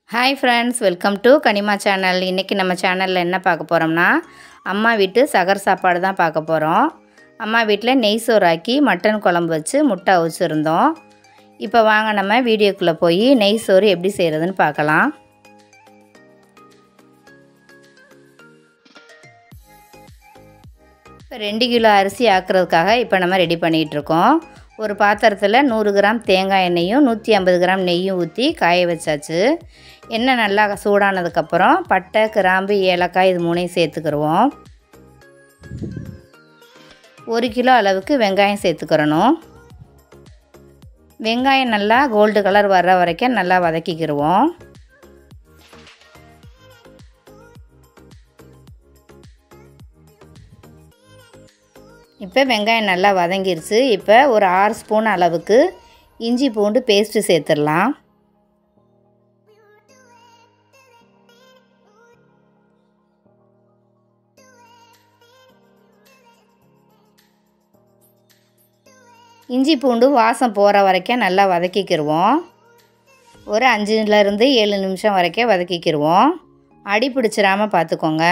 hi friends welcome to Kanima channel இன்றைக்கி நம்ம சேனலில் என்ன பார்க்க போகிறோம்னா அம்மா வீட்டு சகர் சாப்பாடு தான் பார்க்க போகிறோம் அம்மா வீட்டில் நெய் சோறாக்கி மட்டன் குழம்பு வச்சு முட்டை அவிச்சிருந்தோம் இப்போ வாங்க நம்ம வீடியோக்குள்ளே போய் நெய் சோறு எப்படி செய்கிறதுன்னு பார்க்கலாம் இப்போ ரெண்டு கிலோ அரிசி ஆக்குறதுக்காக இப்போ நம்ம ரெடி பண்ணிகிட்ருக்கோம் ஒரு பாத்திரத்தில் நூறு கிராம் தேங்காய் எண்ணெயும் நூற்றி ஐம்பது கிராம் நெய்யும் ஊற்றி காய வச்சாச்சு எண்ணெய் நல்லா சூடானதுக்கப்புறம் பட்டை கிராம்பு ஏலக்காய் இது மூணையும் சேர்த்துக்கிடுவோம் ஒரு கிலோ அளவுக்கு வெங்காயம் சேர்த்துக்கிறணும் வெங்காயம் நல்லா கோல்டு கலர் வர்ற வரைக்கும் நல்லா வதக்கிக்கிடுவோம் இப்போ வெங்காயம் நல்லா வதங்கிருச்சு இப்போ ஒரு ஆறு ஸ்பூன் அளவுக்கு இஞ்சி பூண்டு பேஸ்ட்டு சேர்த்துடலாம் இஞ்சி பூண்டு வாசம் போகிற வரைக்கும் நல்லா வதக்கிக்கிடுவோம் ஒரு அஞ்சுலேருந்து ஏழு நிமிஷம் வரைக்கும் வதக்கிக்கிடுவோம் அடி பிடிச்சிடாமல் பார்த்துக்கோங்க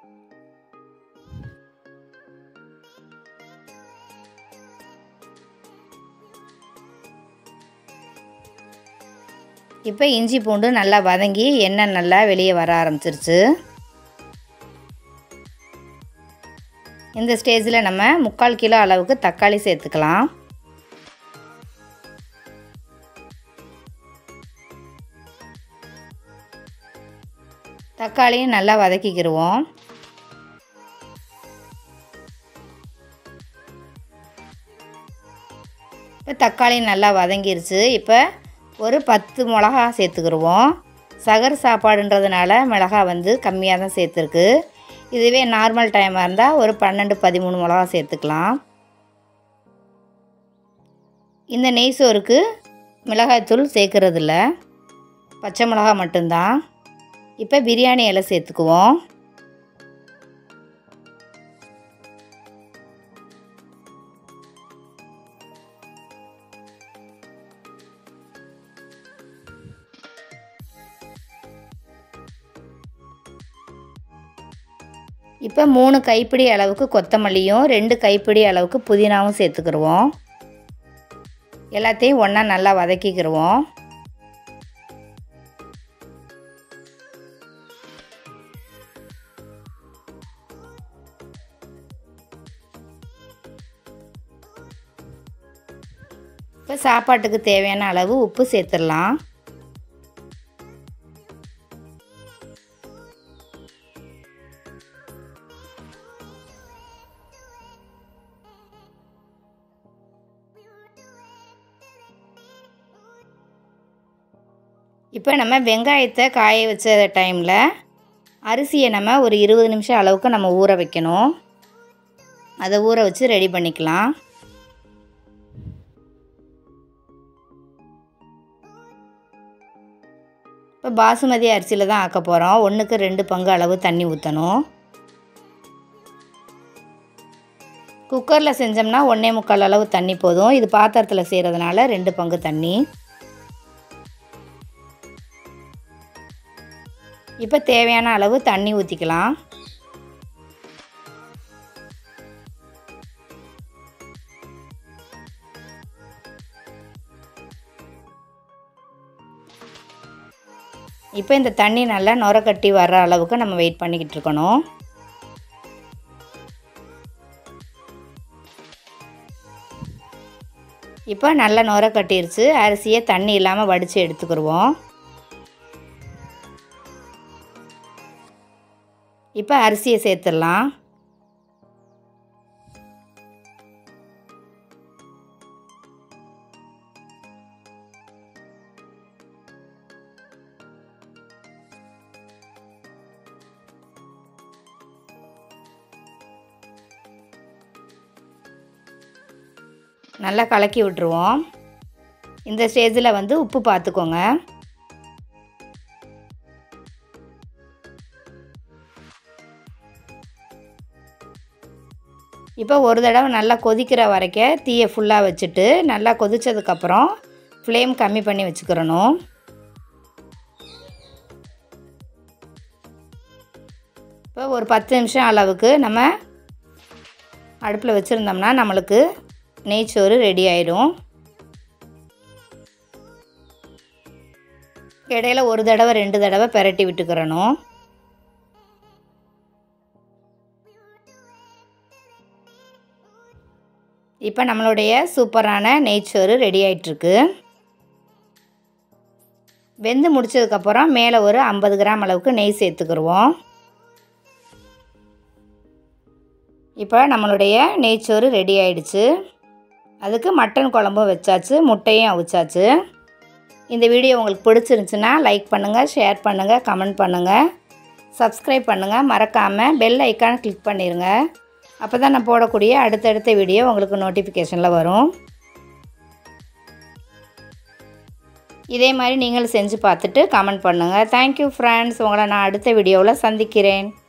இப்போ இஞ்சி பூண்டு நல்லா வதங்கி எண்ணெய் நல்லா வெளியே வர ஆரம்பிச்சிருச்சு இந்த ஸ்டேஜில் நம்ம முக்கால் கிலோ அளவுக்கு தக்காளி சேர்த்துக்கலாம் தக்காளியும் நல்லா வதக்கிக்கிடுவோம் இப்போ தக்காளி நல்லா வதங்கிருச்சு இப்போ ஒரு பத்து மிளகா சேர்த்துக்கிடுவோம் சகர் சாப்பாடுன்றதுனால மிளகா வந்து கம்மியாக தான் சேர்த்துருக்கு இதுவே நார்மல் டைமாக இருந்தால் ஒரு பன்னெண்டு பதிமூணு மிளகா சேர்த்துக்கலாம் இந்த நெய் சோறுக்கு மிளகாய்த்தூள் சேர்க்குறதில்ல பச்சை மிளகா மட்டும்தான் இப்போ பிரியாணி இலை சேர்த்துக்குவோம் இப்போ மூணு கைப்பிடி அளவுக்கு கொத்தமல்லியும் ரெண்டு கைப்பிடி அளவுக்கு புதினாவும் சேர்த்துக்கிடுவோம் எல்லாத்தையும் ஒன்றா நல்லா வதக்கிக்கிடுவோம் இப்போ சாப்பாட்டுக்கு தேவையான அளவு உப்பு சேர்த்துடலாம் இப்போ நம்ம வெங்காயத்தை காய வச்ச டைமில் அரிசியை நம்ம ஒரு இருபது நிமிஷம் அளவுக்கு நம்ம ஊற வைக்கணும் அதை ஊற வச்சு ரெடி பண்ணிக்கலாம் இப்போ பாசுமதி அரிசியில் தான் ஆக்க போகிறோம் ஒன்றுக்கு ரெண்டு பங்கு அளவு தண்ணி ஊற்றணும் குக்கரில் செஞ்சோம்னா ஒன்றே முக்கால் அளவு தண்ணி போதும் இது பாத்திரத்தில் செய்கிறதுனால ரெண்டு பங்கு தண்ணி இப்போ தேவையான அளவு தண்ணி ஊற்றிக்கலாம் இப்போ இந்த தண்ணி நல்லா நுர கட்டி வர்ற அளவுக்கு நம்ம வெயிட் பண்ணிக்கிட்டு இருக்கணும் இப்போ நல்லா நுர கட்டிருச்சு அரிசியை தண்ணி இல்லாமல் வடித்து எடுத்துக்கிடுவோம் இப்போ அரிசியை சேர்த்துடலாம் நல்லா கலக்கி விட்டுருவோம் இந்த ஸ்டேஜில் வந்து உப்பு பார்த்துக்கோங்க இப்போ ஒரு தடவை நல்லா கொதிக்கிற வரைக்கும் தீயை ஃபுல்லாக வச்சுட்டு நல்லா கொதித்ததுக்கப்புறம் ஃப்ளேம் கம்மி பண்ணி வச்சுக்கிறணும் இப்போ ஒரு பத்து நிமிஷம் அளவுக்கு நம்ம அடுப்பில் வச்சுருந்தோம்னா நம்மளுக்கு நெய்ச்சோறு ரெடி ஆயிடும் இடையில ஒரு தடவை ரெண்டு தடவை பெரட்டி விட்டுக்கிறணும் இப்போ நம்மளுடைய சூப்பரான நெய்ச்சோறு ரெடி ஆயிட்டிருக்கு வெந்து முடிச்சதுக்கப்புறம் மேலே ஒரு ஐம்பது கிராம் அளவுக்கு நெய் சேர்த்துக்கிடுவோம் இப்போ நம்மளுடைய நெய்ச்சோறு ரெடி ஆயிடுச்சு அதுக்கு மட்டன் குழம்பும் வச்சாச்சு முட்டையும் அவிச்சாச்சு இந்த வீடியோ உங்களுக்கு பிடிச்சிருந்துச்சுன்னா லைக் பண்ணுங்கள் ஷேர் பண்ணுங்கள் கமெண்ட் பண்ணுங்கள் சப்ஸ்கிரைப் பண்ணுங்கள் மறக்காமல் பெல் ஐக்கானை கிளிக் பண்ணிடுங்க அப்போ தான் நான் போடக்கூடிய அடுத்தடுத்த வீடியோ உங்களுக்கு நோட்டிஃபிகேஷனில் வரும் இதே மாதிரி நீங்களும் செஞ்சு பார்த்துட்டு கமெண்ட் பண்ணுங்கள் தேங்க்யூ ஃப்ரெண்ட்ஸ் உங்களை நான் அடுத்த வீடியோவில் சந்திக்கிறேன்